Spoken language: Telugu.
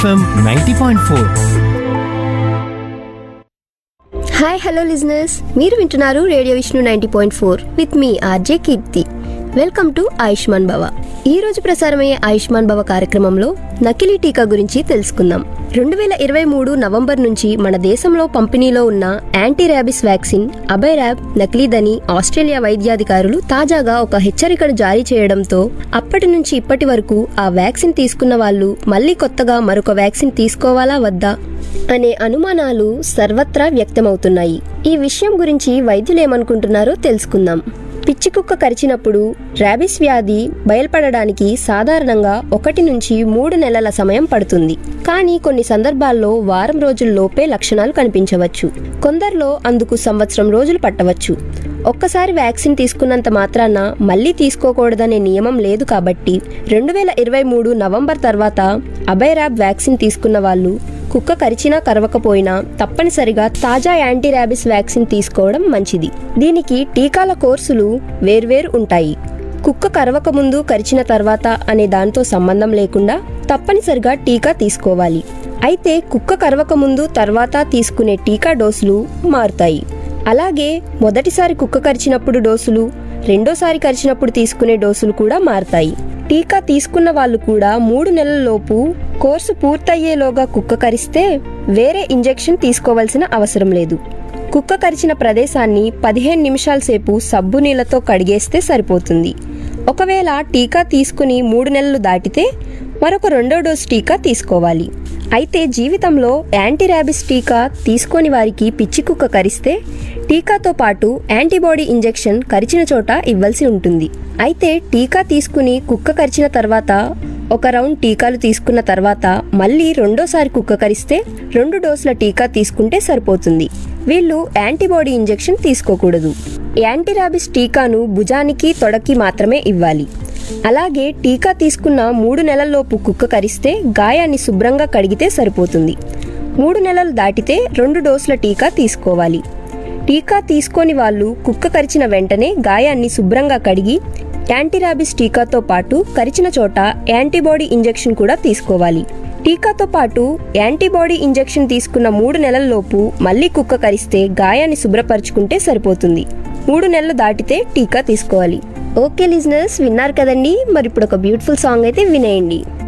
FM ninety point four hi hello listeners మీరు వింటున్నారు radio Vishnu ninety point four with మీ RJ Keerthi welcome to Ayushman Bhava ఈ రోజు ప్రసారమయ్యే ఆయుష్మాన్ భవ కార్యక్రమంలో నకిలీ టీకా గురించి తెలుసుకుందాం రెండు వేల ఇరవై మూడు నవంబర్ నుంచి మన దేశంలో పంపిణీలో ఉన్న యాంటీ ర్యాబిస్ వ్యాక్సిన్ అబైరాబ్ నకిలీదని ఆస్ట్రేలియా వైద్యాధికారులు తాజాగా ఒక హెచ్చరికను జారీ చేయడంతో అప్పటి నుంచి ఇప్పటి వరకు ఆ వ్యాక్సిన్ తీసుకున్న వాళ్ళు మళ్ళీ కొత్తగా మరొక వ్యాక్సిన్ తీసుకోవాలా వద్దా అనే అనుమానాలు సర్వత్రా వ్యక్తమవుతున్నాయి ఈ విషయం గురించి వైద్యులేమనుకుంటున్నారో తెలుసుకుందాం పిచ్చి కుక్క కరిచినప్పుడు ర్యాబిస్ వ్యాధి బయల్పడడానికి సాధారణంగా ఒకటి నుంచి మూడు నెలల సమయం పడుతుంది కానీ కొన్ని సందర్భాల్లో వారం రోజుల్లోపే లక్షణాలు కనిపించవచ్చు కొందరిలో అందుకు సంవత్సరం రోజులు పట్టవచ్చు ఒక్కసారి వ్యాక్సిన్ తీసుకున్నంత మాత్రాన మళ్ళీ తీసుకోకూడదనే నియమం లేదు కాబట్టి రెండు వేల ఇరవై మూడు నవంబర్ తర్వాత అబైరాబ్ వ్యాక్సిన్ తీసుకున్న వాళ్ళు కుక్క కరిచినా కరవకపోయినా తప్పనిసరిగా తాజా యాంటీ ర్యాబిస్ వ్యాక్సిన్ తీసుకోవడం మంచిది దీనికి టీకాల కోర్సులు వేర్వేరు ఉంటాయి కుక్క కరవక ముందు కరిచిన తర్వాత అనే దాంతో సంబంధం లేకుండా తప్పనిసరిగా టీకా తీసుకోవాలి అయితే కుక్క కరవక ముందు తర్వాత తీసుకునే టీకా డోసులు మారుతాయి అలాగే మొదటిసారి కుక్క కరిచినప్పుడు డోసులు రెండోసారి కరిచినప్పుడు తీసుకునే డోసులు కూడా మారతాయి టీకా తీసుకున్న వాళ్ళు కూడా మూడు నెలల లోపు కోర్సు పూర్తయ్యేలోగా కుక్క కరిస్తే వేరే ఇంజెక్షన్ తీసుకోవాల్సిన అవసరం లేదు కుక్క కరిచిన ప్రదేశాన్ని పదిహేను నిమిషాల సేపు సబ్బు నీళ్లతో కడిగేస్తే సరిపోతుంది ఒకవేళ టీకా తీసుకుని మూడు నెలలు దాటితే మరొక రెండో డోసు టీకా తీసుకోవాలి అయితే జీవితంలో యాంటీ ర్యాబిస్ టీకా తీసుకోని వారికి పిచ్చి కుక్క కరిస్తే టీకాతో పాటు యాంటీబాడీ ఇంజెక్షన్ కరిచిన చోట ఇవ్వాల్సి ఉంటుంది అయితే టీకా తీసుకుని కుక్క కరిచిన తర్వాత ఒక రౌండ్ టీకాలు తీసుకున్న తర్వాత మళ్ళీ రెండోసారి కుక్క కరిస్తే రెండు డోసుల టీకా తీసుకుంటే సరిపోతుంది వీళ్ళు యాంటీబాడీ ఇంజెక్షన్ తీసుకోకూడదు యాంటీ ర్యాబిస్ టీకాను భుజానికి తొడకి మాత్రమే ఇవ్వాలి అలాగే టీకా తీసుకున్న మూడు నెలల్లోపు కుక్క కరిస్తే గాయాన్ని శుభ్రంగా కడిగితే సరిపోతుంది మూడు నెలలు దాటితే రెండు డోసుల టీకా తీసుకోవాలి టీకా తీసుకోని వాళ్ళు కుక్క కరిచిన వెంటనే గాయాన్ని శుభ్రంగా కడిగి యాంటీరాబిస్ టీకాతో పాటు కరిచిన చోట యాంటీబాడీ ఇంజెక్షన్ కూడా తీసుకోవాలి టీకాతో పాటు యాంటీబాడీ ఇంజెక్షన్ తీసుకున్న మూడు నెలల్లోపు మళ్ళీ కుక్క కరిస్తే గాయాన్ని శుభ్రపరచుకుంటే సరిపోతుంది మూడు నెలలు దాటితే టీకా తీసుకోవాలి ఓకే లిజనర్స్ విన్నారు కదండి మరి ఇప్పుడు ఒక బ్యూటిఫుల్ సాంగ్ అయితే వినేయండి